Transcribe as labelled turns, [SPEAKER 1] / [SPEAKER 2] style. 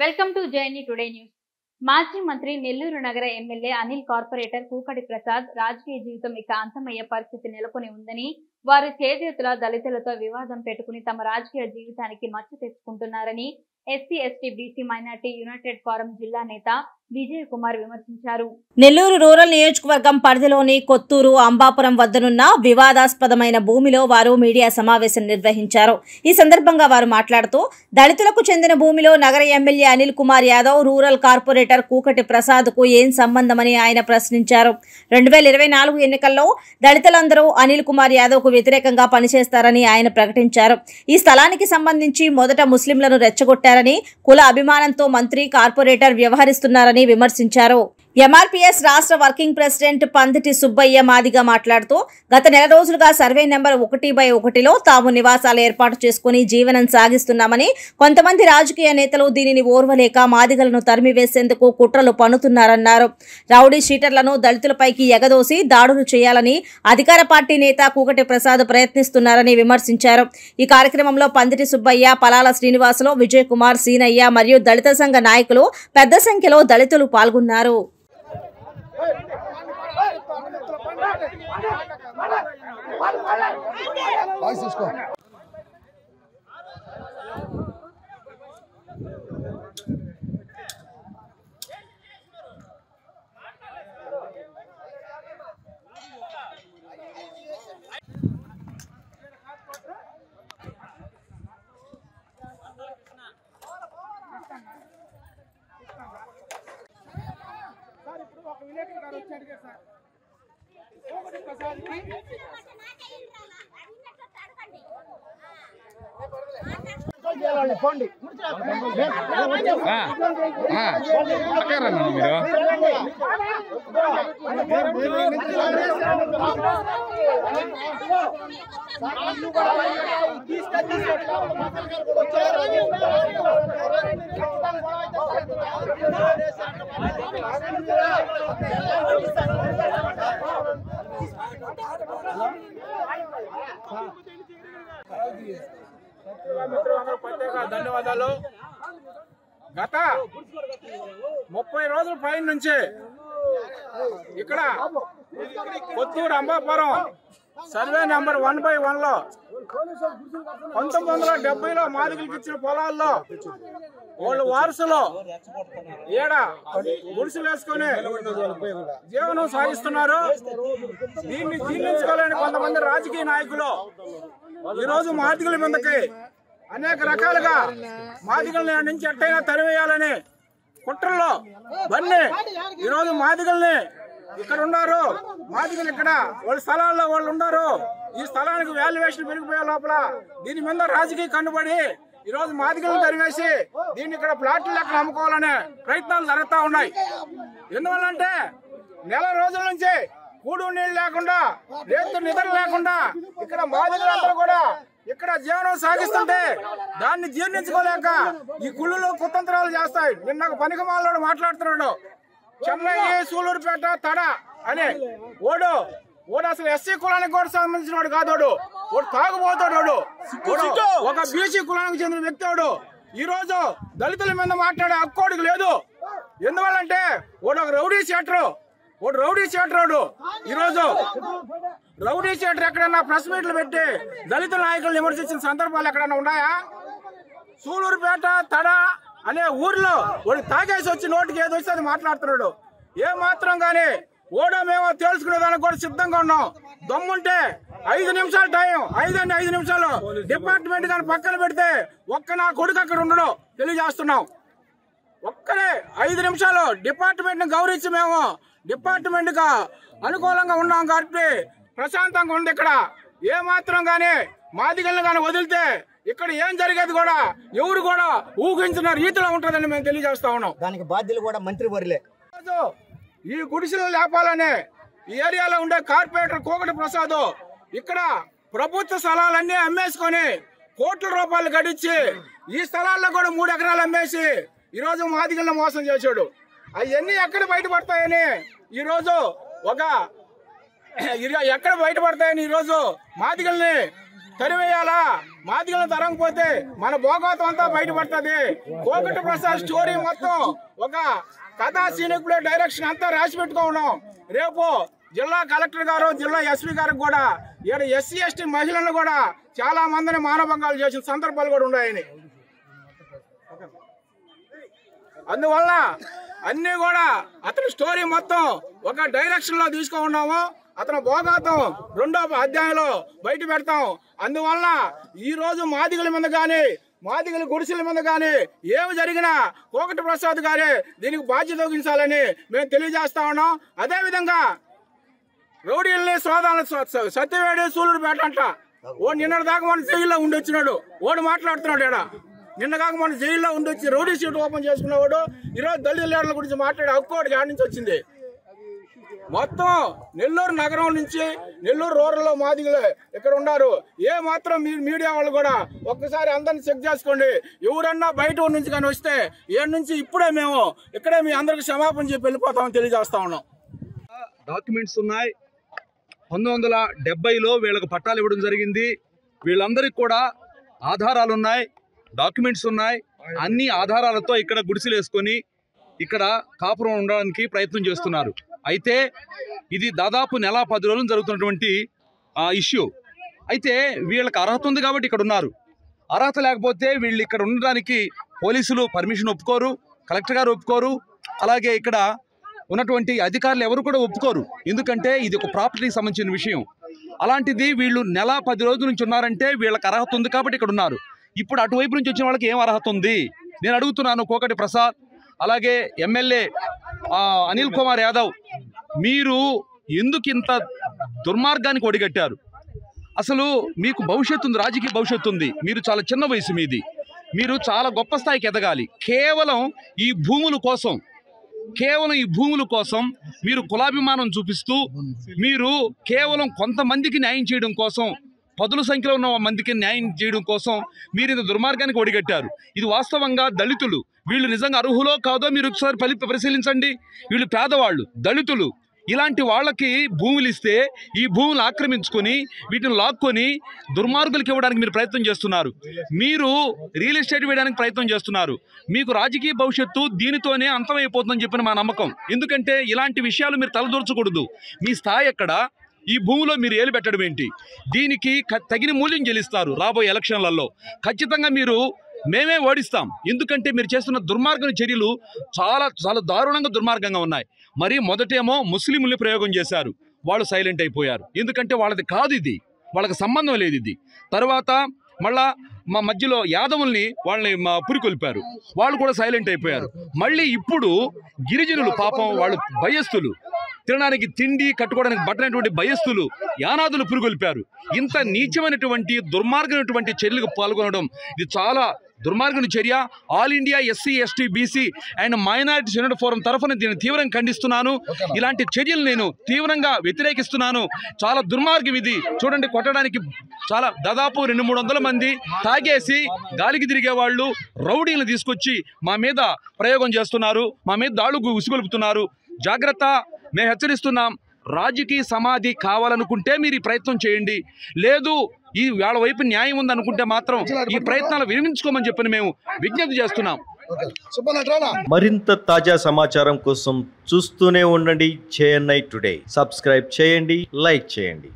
[SPEAKER 1] Welcome to JNU today news మాజీ మంత్రి నెల్లూరు నగర ఎమ్మెల్యే అనిల్ కార్పొరేటర్ కూకటి ప్రసాద్ రాజకీయ జీవితం ఇక అంతమయ్యే పరిస్థితి నెలకొని ఉందని వారు చేజేతుల దళితులతో వివాదం పెట్టుకుని తమ రాజకీయ జీవితానికి మచ్చ తెచ్చుకుంటున్నారని SC ST BC minority united forum జిల్లా నేత విజయ్ కుమార్ విమర్శించారు
[SPEAKER 2] నెల్లూరు రూరల్ నియోజకవర్గం పరిధిలోని కొత్తూరు అంబాపురం వద్దనున్న వివాదాస్పదమైన భూమిలో వారు మీడియా సమావేశం నిర్వహించారు ఈ సందర్భంగా వారు మాట్లాడుతూ దళితులకు చెందిన భూమిలో నగర MLA Anil Kumar Yadav rural corporator Kukati Prasad కు ఏం సంబంధమని ఆయన ప్రశ్నించారు రెండు వేల ఇరవై నాలుగు ఎన్నికల్లో దళితులందరూ అనిల్ కుమార్ యాదవ్ కు వ్యతిరేకంగా పనిచేస్తారని ఆయన ప్రకటించారు ఈ స్థలానికి సంబంధించి మొదట ముస్లింలను రెచ్చగొట్టారని కుల అభిమానంతో మంత్రి కార్పొరేటర్ వ్యవహరిస్తున్నారని విమర్శించారు ఎంఆర్పీఎస్ రాష్ట్ర వర్కింగ్ ప్రెసిడెంట్ పందిటి సుబ్బయ్య మాదిగా మాట్లాడుతూ గత నెల రోజులుగా సర్వే నెంబర్ ఒకటి బై ఒకటిలో తాము నివాసాలు ఏర్పాటు చేసుకుని జీవనం సాగిస్తున్నామని కొంతమంది రాజకీయ నేతలు దీనిని ఓర్వలేక మాదిగలను తరిమివేసేందుకు కుట్రలు పన్నుతున్నారన్నారు రౌడీ షీటర్లను దళితులపైకి ఎగదోసి దాడులు చేయాలని అధికార పార్టీ నేత కూకటి ప్రసాద్ ప్రయత్నిస్తున్నారని విమర్శించారు ఈ కార్యక్రమంలో పందిటి సుబ్బయ్య పలాల శ్రీనివాసులు విజయ్ కుమార్ సీనయ్య మరియు దళిత సంఘ నాయకులు పెద్ద సంఖ్యలో దళితులు పాల్గొన్నారు
[SPEAKER 3] వాయిస్ చూసుకో
[SPEAKER 4] సార్ ఇప్పుడు ఒక విలేకరు గారు వచ్చి అడిగారు సార్ ఒకటి ప్రసాద్కి పోండి
[SPEAKER 5] పక్కరన్నా మీరు
[SPEAKER 4] మిత్రులందరూ ప్రత్యేక ధన్యవాదాలు గత ముప్పై రోజుల పైన నుంచి ఇక్కడ Kotturu Ambapuram survey number one by one లో పంతొమ్మిది వందల డెబ్బైలో మాదిగలకు ఇచ్చిన పొలాల్లో వాళ్ళు వారసులు ఈడ గుడిసెలు వేసుకొని జీవనం సాగిస్తున్నారు దీన్ని జీర్ణించుకోలేని కొంతమంది రాజకీయ నాయకులు ఈ రోజు మాదిగల మీదకి అనేక రకాలుగా మాదిగల్ని నుంచి ఎట్టయినా తరివేయాలని కుట్రల్లో బన్ని ఈ రోజు మాదిగల్ని ఇక్కడ ఉన్నారు మాదిగలు ఇక్కడ వాళ్ళ స్థలాల్లో వాళ్ళు ఉన్నారు ఈ స్థలానికి వాల్యుయేషన్ పెరిగిపోయే లోపల దీని మీద రాజకీయ కన్నుబడి ఈ రోజు మాదిగలను తరివేసి దీన్ని ఇక్కడ ప్లాట్లు లెక్క అమ్ముకోవాలనే ప్రయత్నాలు జరుగుతూ ఉన్నాయి ఎందువల్లంటే నెల రోజుల నుంచి కూడు నీళ్ళు లేకుండా రేతు నిద్ర లేకుండా ఇక్కడ మాదిగలందరూ కూడా ఇక్కడ జీవనం సాగిస్తుంటే దాన్ని జీర్ణించుకోలేక ఈ కుళ్ళులో కుతంత్రాలు చేస్తాయి నిన్న ఒక పనికిమాలోడు మాట్లాడుతున్నాడు చెన్నై సూలూరుపేట తడ అని ఓడు ఓడు అసలు ఎస్సీ కులానికి కూడా సంబంధించిన వాడు కాదోడు ఓడు తాగుబోతాడు వాడు. ఓడు ఒక బీసీ కులానికి చెందిన వ్యక్తి వాడు ఈ రోజు దళితుల మీద మాట్లాడే హక్కోడికి లేదు ఎందువల్లంటే వాడు ఒక రౌడీ షీటరు వాడు రౌడీ షీటర్ వాడు ఈ రోజు రౌడీ షీటర్ ఎక్కడన్నా ప్రెస్ మీట్లు పెట్టి దళిత నాయకులు విమర్శించిన సందర్భాలు ఎక్కడన్నా ఉన్నాయా సూలూరుపేట తడ అనే ఊర్లో వాడు తాగేసి వచ్చి నోటికి ఏదో వస్తే అది మాట్లాడుతున్నాడు ఏ మాత్రం గానీ ఓడో మేమో తేల్చుకునే దానికి కూడా సిద్ధంగా ఉన్నాం దమ్ముంటే ఐదు నిమిషాలు టైం ఐదు అంటే ఐదు నిమిషాలు డిపార్ట్మెంట్ కానీ పక్కన పెడితే ఒక్క నా కొడుకు అక్కడ ఉండడు తెలియజేస్తున్నాం ఒక్కడే ఐదు నిమిషాలు డిపార్ట్మెంట్ ని గౌరవించి మేము డిపార్ట్మెంట్ గా అనుకూలంగా ఉన్నాం కాబట్టి ప్రశాంతంగా ఉంది ఇక్కడ ఏ మాత్రం గానీ మాదిగల్ని కానీ వదిలితే ఇక్కడ ఏం జరిగేది కూడా ఎవరు కూడా ఊహించిన రీతిలో ఉంటుందని మేము తెలియజేస్తా ఉన్నాం
[SPEAKER 3] దానికి బాధ్యులు కూడా మంత్రి వర్లే
[SPEAKER 4] ఈరోజు ఈ గుడిసెలు లేపాలని ఈ ఏరియాలో ఉండే కార్పొరేటర్ కోకటి ప్రసాద్ ఇక్కడ ప్రభుత్వ స్థలాలన్నీ అమ్మేసుకొని కోట్ల రూపాయలు గడిచి ఈ స్థలాల్లో కూడా మూడు ఎకరాలు అమ్మేసి ఈ రోజు మాదిగలను మోసం చేశాడు అవన్నీ ఎక్కడ బయటపడతాయని ఈ రోజు ఒక ఇరు- ఎక్కడ బయటపడతాయని ఈరోజు మాదిగల్ని తరివేయాలా మాదిగలను తరగకపోతే మన భోగవతం అంతా బయటపడుతుంది కోకటి ప్రసాద్ స్టోరీ మొత్తం ఒక కథా సీనికులే డైరెక్షన్ అంతా రాసి పెట్టుకున్నాం రేపు జిల్లా కలెక్టర్ గారు జిల్లా ఎస్పీ గారికి కూడా ఇక్కడ ఎస్సీ ఎస్టీ మహిళలను కూడా చాలా మందిని మానభంగాలు చేసిన సందర్భాలు కూడా ఉన్నాయని అందువల్ల అన్ని కూడా అతని స్టోరీ మొత్తం ఒక డైరెక్షన్ లో తీసుకొని ఉన్నాము అతను భోగాతం రెండో అధ్యాయంలో బయట పెడతాం అందువల్ల ఈ రోజు మాదిగల మీద గాని మాదిగల గుడిసెల మీద గాని ఏమి జరిగినా కోకటి ప్రసాద్ గారే దీనికి బాధ్యత వహించాలని మేము తెలియజేస్తా ఉన్నాం అదే విధంగా రౌడీల్ని సోదాలు సత్యవేడి సూళ్ళూరు పేట అంట ఓ నిన్న దాకా మన జైల్లో ఉండి వచ్చినాడు ఓడు మాట్లాడుతున్నాడు ఈడ నిన్న కాక మన జైల్లో ఉండి వచ్చి రౌడీ సీట్ ఓపెన్ చేసుకునేవాడు ఈరోజు దళిత లీడర్ల గురించి మాట్లాడే హక్కు ఒకటి ఆడి నుంచి వచ్చింది మొత్తం నెల్లూరు నగరం నుంచి నెల్లూరు రూరల్ లో మాదిగలు ఇక్కడ ఉన్నారు ఏ మాత్రం మీ మీడియా వాళ్ళు కూడా ఒక్కసారి అందరిని చెక్ చేసుకోండి ఎవరన్నా బయట ఊరు నుంచి కానీ వస్తే ఏ నుంచి ఇప్పుడే మేము ఇక్కడే మీ అందరికి క్షమాపణ చెప్పి వెళ్ళిపోతామని తెలియజేస్తా ఉన్నాం
[SPEAKER 6] డాక్యుమెంట్స్ ఉన్నాయి పంతొమ్మిది వందల డెబ్బైలో వీళ్ళకి పట్టాలు ఇవ్వడం జరిగింది వీళ్ళందరికీ కూడా ఆధారాలు ఉన్నాయి డాక్యుమెంట్స్ ఉన్నాయి అన్ని ఆధారాలతో ఇక్కడ గుడిసెలు వేసుకొని ఇక్కడ కాపురం ఉండడానికి ప్రయత్నం చేస్తున్నారు అయితే ఇది దాదాపు నెల పది రోజులు జరుగుతున్నటువంటి ఇష్యూ అయితే వీళ్ళకి అర్హత ఉంది కాబట్టి ఇక్కడ ఉన్నారు అర్హత లేకపోతే వీళ్ళు ఇక్కడ ఉండడానికి పోలీసులు పర్మిషన్ ఒప్పుకోరు కలెక్టర్ గారు ఒప్పుకోరు అలాగే ఇక్కడ ఉన్నటువంటి అధికారులు ఎవరు కూడా ఒప్పుకోరు ఎందుకంటే ఇది ఒక ప్రాపర్టీకి సంబంధించిన విషయం అలాంటిది వీళ్ళు నెల పది రోజుల నుంచి ఉన్నారంటే వీళ్ళకి అర్హత ఉంది కాబట్టి ఇక్కడ ఉన్నారు ఇప్పుడు అటువైపు నుంచి వచ్చిన వాళ్ళకి ఏం అర్హత ఉంది నేను అడుగుతున్నాను కోకటి ప్రసాద్ అలాగే ఎమ్మెల్యే ఆ, అనిల్ కుమార్ యాదవ్ మీరు ఎందుకు ఇంత దుర్మార్గానికి ఒడిగట్టారు అసలు మీకు భవిష్యత్తు ఉంది రాజకీయ భవిష్యత్తు ఉంది మీరు చాలా చిన్న వయసు మీది మీరు చాలా గొప్ప స్థాయికి ఎదగాలి కేవలం ఈ భూముల కోసం కేవలం ఈ భూముల కోసం మీరు కులాభిమానం చూపిస్తూ మీరు కేవలం కొంతమందికి న్యాయం చేయడం కోసం పదుల సంఖ్యలో ఉన్న మందికి న్యాయం చేయడం కోసం మీరు ఇంత దుర్మార్గానికి ఒడిగట్టారు ఇది వాస్తవంగా దళితులు వీళ్ళు నిజంగా అర్హులో కాదో మీరు ఒకసారి పలి పరిశీలించండి వీళ్ళు పేదవాళ్ళు దళితులు ఇలాంటి వాళ్ళకి భూములు ఇస్తే ఈ భూములు ఆక్రమించుకొని వీటిని లాక్కొని దుర్మార్గులకు ఇవ్వడానికి మీరు ప్రయత్నం చేస్తున్నారు మీరు రియల్ ఎస్టేట్ వేయడానికి ప్రయత్నం చేస్తున్నారు మీకు రాజకీయ భవిష్యత్తు దీనితోనే అంతమైపోతుందని చెప్పిన మా నమ్మకం ఎందుకంటే ఇలాంటి విషయాలు మీరు తలదూర్చకూడదు మీ స్థాయి ఎక్కడ ఈ భూమిలో మీరు ఏలు పెట్టడం ఏంటి దీనికి క- తగిన మూల్యం చెల్లిస్తారు రాబోయే ఎలక్షన్లలో ఖచ్చితంగా మీరు మేమే ఓడిస్తాం ఎందుకంటే మీరు చేస్తున్న దుర్మార్గం చర్యలు చాలా చాలా దారుణంగా దుర్మార్గంగా ఉన్నాయి మరి మొదటేమో ముస్లింలు ప్రయోగం చేశారు వాళ్ళు సైలెంట్ అయిపోయారు ఎందుకంటే వాళ్ళది కాదు ఇది వాళ్ళకి సంబంధం లేదు ఇది తర్వాత మళ్ళా మా మధ్యలో యాదవుల్ని వాళ్ళని మా పురికొల్పారు వాళ్ళు కూడా సైలెంట్ అయిపోయారు మళ్ళీ ఇప్పుడు గిరిజనులు పాపం వాళ్ళు భయస్థులు తినడానికి తిండి కట్టుకోవడానికి బట్టనటువంటి భయస్థులు యానాదులు పురుగొల్పారు ఇంత నీచమైనటువంటి దుర్మార్గమైనటువంటి చర్యలకు పాల్గొనడం ఇది చాలా దుర్మార్గం చర్య all India SC ST BC and minority senate forum తరఫున దీన్ని తీవ్రంగా ఖండిస్తున్నాను ఇలాంటి చర్యలు నేను తీవ్రంగా వ్యతిరేకిస్తున్నాను చాలా దుర్మార్గం ఇది చూడండి కొట్టడానికి చాలా దాదాపు రెండు మూడు వందల మంది తాగేసి గాలికి తిరిగే వాళ్ళు రౌడీలను తీసుకొచ్చి మా మీద ప్రయోగం చేస్తున్నారు మా మీద దాడుకు ఉసిగొలుపుతున్నారు జాగ్రత్త మేము హెచ్చరిస్తున్నాం రాజకీయ సమాధి కావాలనుకుంటే మీరు ఈ ప్రయత్నం చేయండి లేదు ఈ వాళ్ళ వైపు న్యాయం ఉందనుకుంటే మాత్రం ఈ ప్రయత్నాలు విరమించుకోమని చెప్పని మేము విజ్ఞప్తి చేస్తున్నాం
[SPEAKER 7] మరింత తాజా సమాచారం కోసం చూస్తూనే ఉండండి చేఎన్ఐ టుడే సబ్స్క్రైబ్ చేయండి లైక్ చేయండి